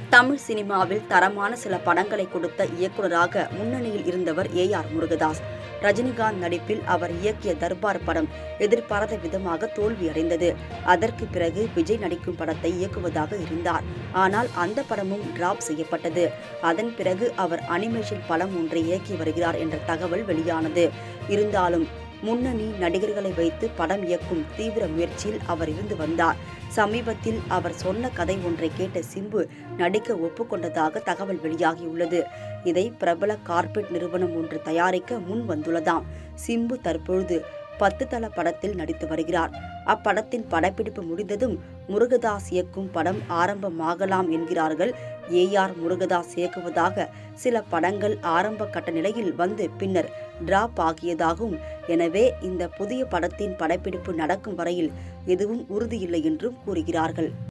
தமிழ் சினிமாவில் தரமான சில படங்களை கொடுத்த இயக்குனராக முன்னணியில் இருந்தவர் ஏ ஆர் முருகதாஸ் ரஜினிகாந்த் நடிப்பில் அவர் இயக்கிய தர்பார் படம் எதிர்பாராத விதமாக தோல்வியடைந்தது அதற்கு பிறகு விஜய் நடிக்கும் படத்தை இயக்குவதாக இருந்தார் ஆனால் அந்த படமும் டிராப் செய்யப்பட்டது அதன் பிறகு அவர் அனிமேஷன் படம் ஒன்றை இயக்கி வருகிறார் என்ற தகவல் வெளியானது இருந்தாலும் முன்னணி நடிகர்களை வைத்து படம் இயக்கும் தீவிர முயற்சியில் அவர் இருந்து வந்தார் சமீபத்தில் அவர் சொன்ன கதை ஒன்றை கேட்ட சிம்பு நடிக்க ஒப்புக்கொண்டதாக தகவல் வெளியாகியுள்ளது இதை பிரபல கார்ப்பரேட் நிறுவனம் ஒன்று தயாரிக்க முன் வந்துள்ளதாம் சிம்பு தற்பொழுது பத்து தள படத்தில் நடித்து வருகிறார் அப்படத்தின் படப்பிடிப்பு முடிந்ததும் முருகதாஸ் இயக்கும் படம் ஆரம்பமாகலாம் என்கிறார்கள் ஏ ஆர் முருகதாஸ் இயக்குவதாக சில படங்கள் ஆரம்ப கட்ட நிலையில் வந்து பின்னர் டிராப் ஆகியதாகவும் எனவே இந்த புதிய படத்தின் படப்பிடிப்பு நடக்கும் வரையில் எதுவும் உறுதியில்லை என்றும் கூறுகிறார்கள்